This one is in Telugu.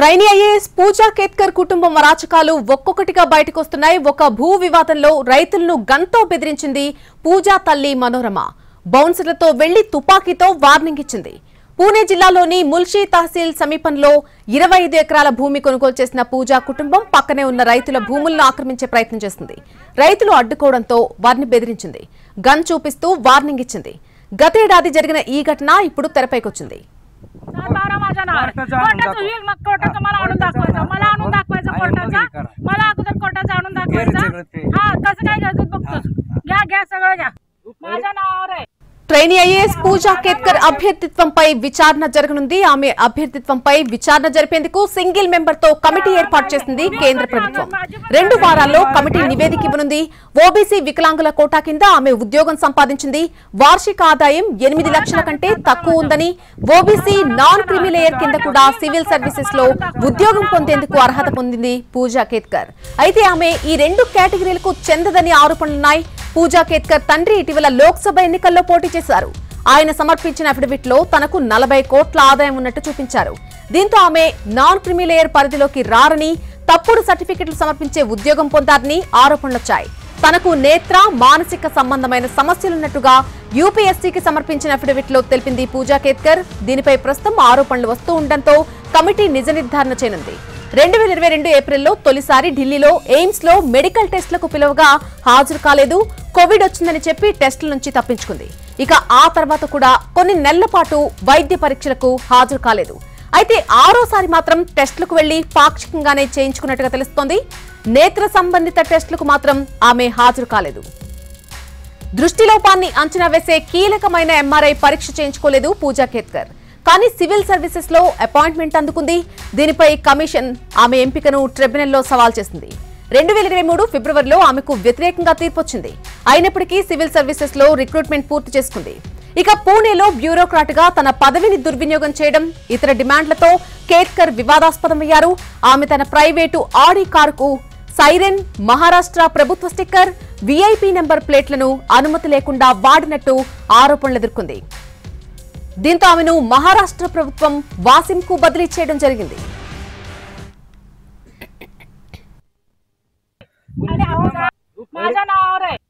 ట్రైనీ ఐఏఎస్ పూజా కేత్కర్ కుటుంబం అరాచకాలు ఒక్కొక్కటిగా బయటకొస్తున్నాయి ఒక భూ వివాదంలో రైతులను గన్తో బెదిరించింది పూజా తల్లి మనోరమ బౌన్సర్లతో వెళ్లి తుపాకీతో వార్నింగ్ ఇచ్చింది పూణే జిల్లాలోని ముల్షీ తహసీల్ సమీపంలో ఇరవై ఐదు ఎకరాల భూమి కొనుగోలు చేసిన పూజా కుటుంబం పక్కనే ఉన్న రైతుల భూములను ఆక్రమించే ప్రయత్నం చేస్తుంది రైతులు అడ్డుకోవడంతో వారిని బెదిరించింది గన్ చూపిస్తూ వార్నింగ్ ఇచ్చింది గతేడాది జరిగిన ఈ ఘటన ఇప్పుడు తెరపైకొచ్చింది चार बारा माझ्या नावावर कोर्टाचं आणून कोर्टाचं दाखव. येईल मग कोर्टाचं मला आणून दाखवायचं मला आणून दाखवायचं आणि कोर्टाचा मग हे करा. मला अगोदर कोर्टाचं आणून घे रे सगळं ते. दाखवायचं हा कसं काय घ्यायचं बघतोस घ्या घ्या सगळं घ्या माझ्या नावावर आहे ట్రైనీ ఐఏఎస్ పూజా కేత్కర్ అభ్యర్థిత్వంపై విచారణ జరగనుంది ఆమె అభ్యర్థిత్వంపై విచారణ జరిపేందుకు సింగిల్ మెంబర్ తో కమిటీ ఏర్పాటు చేసింది కేంద్ర ప్రభుత్వం రెండు వారాల్లో కమిటీ నివేదిక ఇవ్వనుంది ఓబీసీ వికలాంగుల కోటా కింద ఆమె ఉద్యోగం సంపాదించింది వార్షిక ఆదాయం ఎనిమిది లక్షల కంటే తక్కువ ఉందని ఓబీసీ నాన్ క్రిమిలేయర్ కింద కూడా సివిల్ సర్వీసెస్ లో ఉద్యోగం పొందేందుకు అర్హత పొందింది పూజా కేత్కర్ అయితే ఆమె ఈ రెండు కేటగిరీలకు చెందదని ఆరోపణలున్నాయి పూజా కేత్కర్ తండ్రి ఇటీవల లోక్సభ ఎన్నికల్లో పోటీ చేశారు ఆయన సమర్పించిన అఫిడవిట్ లో తనకు నలభై కోట్ల ఆదాయం ఉన్నట్టు చూపించారు దీంతో ఆమె నాన్ క్రిమిలేయర్ పరిధిలోకి రారని తప్పుడు సర్టిఫికెట్లు సమర్పించే ఉద్యోగం పొందారని ఆరోపణలొచ్చాయి తనకు నేత్ర మానసిక సంబంధమైన సమస్యలున్నట్టుగా యూపీఎస్సీకి సమర్పించిన అఫిడవిట్ లో తెలిపింది పూజా కేత్కర్ దీనిపై ప్రస్తుతం ఆరోపణలు వస్తూ ఉండటంతో కమిటీ నిజ నిర్ధారణ చేయనుంది రెండు వేల ఇరవై రెండు ఏప్రిల్లో తొలిసారి ఢిల్లీలో ఎయిమ్స్ లో మెడికల్ టెస్టులకు పిలువగా హాజరు కాలేదు కోవిడ్ వచ్చిందని చెప్పి టెస్టుల నుంచి తప్పించుకుంది ఇక ఆ తర్వాత కూడా కొన్ని నెలల పాటు వైద్య పరీక్షలకు హాజరు కాలేదు అయితే ఆరోసారి మాత్రం టెస్టులకు వెళ్లి పాక్షికంగానే చేయించుకున్నట్టుగా తెలుస్తోంది నేత్ర సంబంధిత టెస్టులకు మాత్రం ఆమె హాజరు కాలేదు దృష్టిలోపాన్ని అంచనా వేసే కీలకమైన ఎంఆర్ఐ పరీక్ష చేయించుకోలేదు పూజా కేత్కర్ కానీ సివిల్ సర్వీసెస్ లో అపాయింట్మెంట్ అందుకుంది దీనిపై కమిషన్ ఆమె ఎంపికను ట్రిబ్యునల్లో సవాల్ చేసింది రెండు వేల ఇరవై మూడు ఫిబ్రవరిలో ఆమెకు వ్యతిరేకంగా తీర్పొచ్చింది అయినప్పటికీ సివిల్ సర్వీసెస్ లో రిక్రూట్మెంట్ పూర్తి చేసుకుంది ఇక పూణేలో బ్యూరోక్రాట్ గా తన పదవిని దుర్వినియోగం చేయడం ఇతర డిమాండ్లతో కేత్కర్ వివాదాస్పదమయ్యారు ఆమె తన ప్రైవేటు ఆడి కారుకు సైరన్ మహారాష్ట్ర ప్రభుత్వ స్టిక్కర్ వీఐపీ నెంబర్ ప్లేట్లను అనుమతి లేకుండా వాడినట్టు ఆరోపణలు ఎదుర్కొంది దీంతో ఆమెను మహారాష్ట్ర ప్రభుత్వం వాసింకు బదిలీ చేయడం జరిగింది आणि माझ्या नावावर आहे